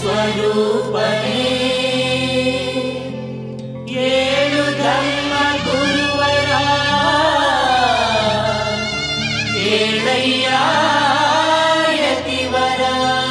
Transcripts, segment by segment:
ಸ್ವರೂಪನೇ ಏಳು ಧರ್ಮ ಗುರುವರ ಏಳಯ್ಯ ಯತಿವರ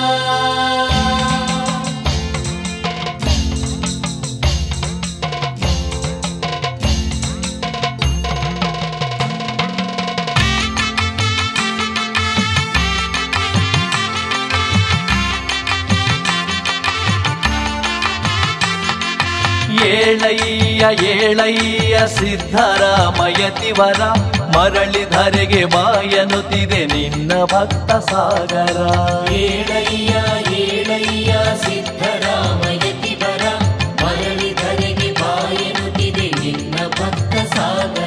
ಏಳಯ್ಯ ಏಳಯ್ಯ ಸಿದ್ಧರಾಮಯತಿವರ ಮರಳಿ ಧರೆಗೆ ಬಾಯನುತ್ತಿದೆ ನಿನ್ನ ಭಕ್ತ ಸಾಗರ ಏಳಯ್ಯ ಏಳಯ್ಯ ಸಿದ್ಧರಾಮಯತಿವರ ಮರಳಿ ಧರೆಗೆ ಬಾಯನುತ್ತಿದೆ ನಿನ್ನ ಭಕ್ತ ಸಾಗರ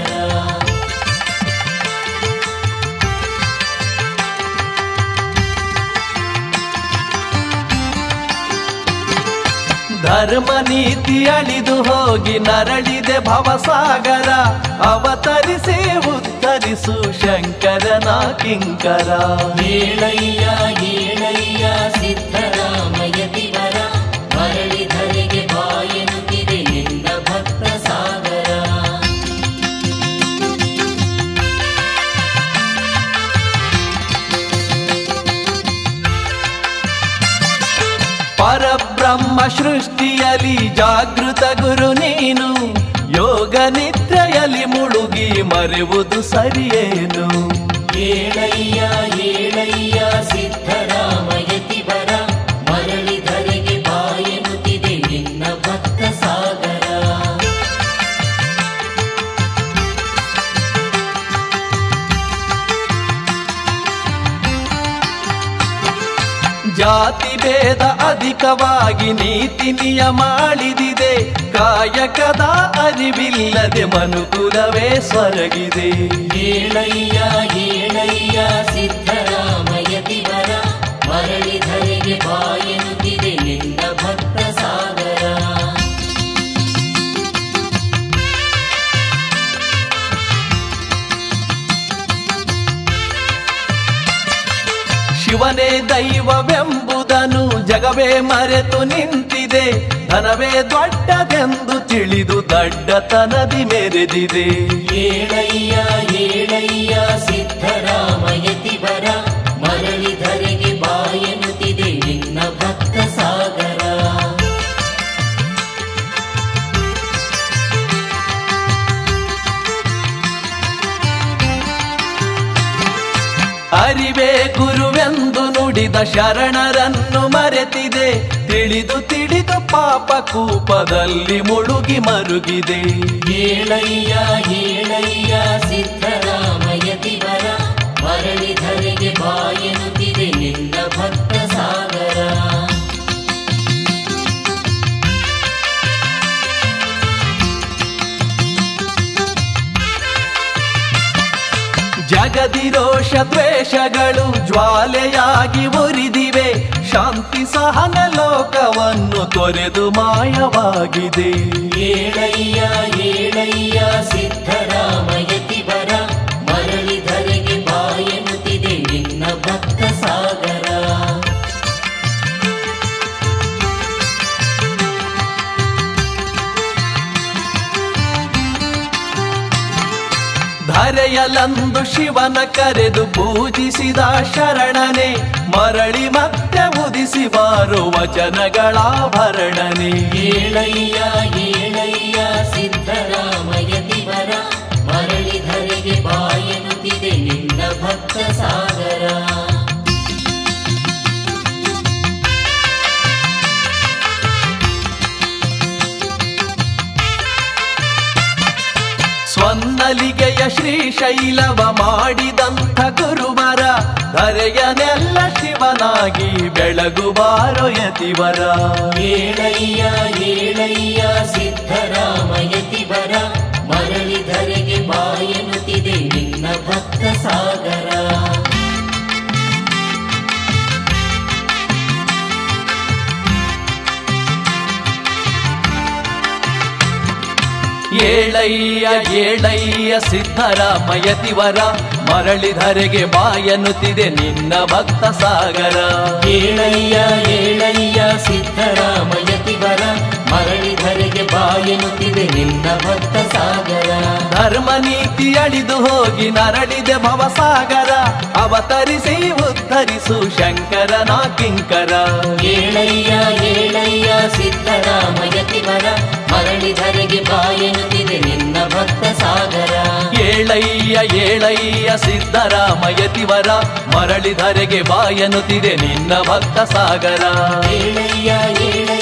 ಧರ್ಮ ನೀತಿ ಅಳಿದು ಹೋಗಿ ನರಳಿದೆ ಭವಸಾಗರ ಅವತರಿಸಿ ಉತ್ತರಿಸು ಶಂಕರನ ಕಿಂಕರ ಏಳಯ್ಯ ಏಳಯ್ಯ ಸಿದ್ಧರಾಮಯತಿವರ ಮರಳಿ ಧರೆಗೆ ಬಾಯನುತ್ತಿದೆ ನಿನ್ನ ಭಕ್ತ ಸಾಗರ ಪರಬ್ರಹ್ಮ ಸೃಷ್ಟಿಯಲಿ ಜಾಗೃತ ಗುರು ನೀನು ಯೋಗ ನಿದ್ರೆಯಲ್ಲಿ ಮುಳುಗಿ ಮರೆವುದು ಸರಿಯೇನು ಏಳಯ್ಯ ಏಳಯ್ಯ ಸಿದ್ಧರಾಮಯತಿವರ ಮರಳಿ ಧರೆಗೆ ಬಾಯನುತ್ತಿದೆ ನಿನ್ನ ಭಕ್ತ ಸಾಗರ ಜಾತಿ ಭೇದ ಅಧಿಕವಾಗಿ ನೀತಿ ನಿಯಮ ಅಳಿದಿದೆ ಕಾಯಕದ ಅರಿವಿಲ್ಲದೆ ಮನುಕುಲವೇ ಸ್ವರಗಿದೆ ಏಳಯ್ಯ ಏಳಯ್ಯ ಸಿದ್ಧರಾಮಯತಿವರ ಮರಳಿ ಧರೆಗೆ ಬಾಯನುತ್ತಿದೆ ನಿನ್ನ ಭಕ್ತ ಸಾಗರ ಶಿವನೇ ದೈವವೆಂಬುದನ್ನು ಜಗವೇ ಮರೆತು ನಿಂತಿದೆ ಧನವೇ ದೊಡ್ಡದೆಂದು ತಿಳಿದು ದಡ್ಡತನದಿ ಮೆರೆದಿದೆ ಏಳಯ್ಯ ಏಳಯ್ಯ ಸಿದ್ಧರಾಮಯತಿವರ ಮರಳಿ ಧರೆಗೆ ಬಾಯನುತ್ತಿದೆ ನಿನ್ನ ಭಕ್ತ ಸಾಗರ ಅರಿವೇ ಗುರುವೆಂದು ನುಡಿದ ಶರಣರನ್ನು ಮರೆತಿದೆ ತಿಳಿದು ತಿಳಿದು ಪಾಪ ಕೂಪದಲ್ಲಿ ಮುಳುಗಿ ಮರುಗಿದೆ ಏಳಯ್ಯ ಏಳಯ್ಯ ಸಿದ್ಧರಾಮಯತಿವರ ಮರಳಿ ಧರೆಗೆ ಬಾಯನುತ್ತಿದೆ ನಿನ್ನ ಭಕ್ತ ಸಾಗರ ಜಗದಿ ರೋಷ ದ್ವೇಷಗಳು ಜ್ವಾಲೆಯಾಗಿ ಉರಿದಿವೆ ಶಾಂತಿ ಸಹನ ಲೋಕವನ್ನು ತೊರೆದು ಮಾಯವಾಗಿದೆ ಏಳಯ್ಯ ಏಳಯ್ಯ ಸಿದ್ಧರಾಮಯತಿವರ ಮರಳಿ ಧರೆಗೆ ಬಾಯನುತ್ತಿದೆ ನಿನ್ನ ಭಕ್ತ ಸಾಗರ ಧರೆಯಲಂದು ಶಿವನ ಕರೆದು ಪೂಜಿಸಿದ ಶರಣನೆ ಮರಳಿ ಮತ್ತೆ ಉದಿಸಿ ಬಾರು ವಚನಗಳಾಭರಣನೆ ಏಳಯ್ಯ ಏಳಯ್ಯ ಸಿದ್ಧರಾಮಯತಿವರ ಮರಳಿ ಧರೆಗೆ ಬಾಯನುತ್ತಿದೆ ನಿನ್ನ ಭಕ್ತ ಸಾಗರ ಸ್ವನ್ನಲಿಗೆಯ ಶ್ರೀಶೈಲವ ಮಾಡಿದಂಥ ಗುರುವರ ಧರೆಯನೆಲ್ಲ ಶಿವನಾಗಿ ಬೆಳಗುಬಾರೋ ಯತಿವರ ಏಳಯ್ಯ ಏಳಯ್ಯ ಸಿದ್ಧರಾಮಯತಿವರ ಮರಳಿ ಧರೆಗೆ ಬಾಯನುತ್ತಿದೆ ನಿನ್ನ ಭಕ್ತ ಸಾಗರ ಏಳಯ್ಯ ಏಳಯ್ಯ ಸಿದ್ಧರಾಮಯತಿವರ ಮರಳಿಧರೆಗೆ ಬಾಯನುತ್ತಿದೆ ನಿನ್ನ ಭಕ್ತ ಸಾಗರ ಏಳಯ್ಯ ಏಳಯ್ಯ ಸಿದ್ದರಾಮಯತಿ ಬರ ಮರಳಿಧರೆಗೆ ಬಾಯನುತ್ತಿದೆ ನಿನ್ನ ಭಕ್ತ ಸಾಗರ ಧರ್ಮ ನೀತಿ ಅಳಿದು ಹೋಗಿ ನರಳಿದೆ ಭವಸಾಗರ ಅವತರಿಸಿ ಉದ್ಧರಿಸು ಶಂಕರನ ಕಿಂಕರ ಏಳಯ್ಯ ಏಳಯ್ಯ ಸಿದ್ದರಾಮಯತಿ ಬರ ಮರಳಿಧರೆಗೆ ಬಾಯನುತ್ತಿದೆ ನಿನ್ನ ಭಕ್ತ ಸಾಗರ ಏಳಯ್ಯ ಏಳಯ್ಯ ಸಿದ್ದರಾಮಯತಿವರ ಮರಳಿಧರೆಗೆ ಬಾಯನುತ್ತಿದೆ ನಿನ್ನ ಭಕ್ತ ಸಾಗರ ಏಳಯ್ಯ ಏಳಯ್ಯ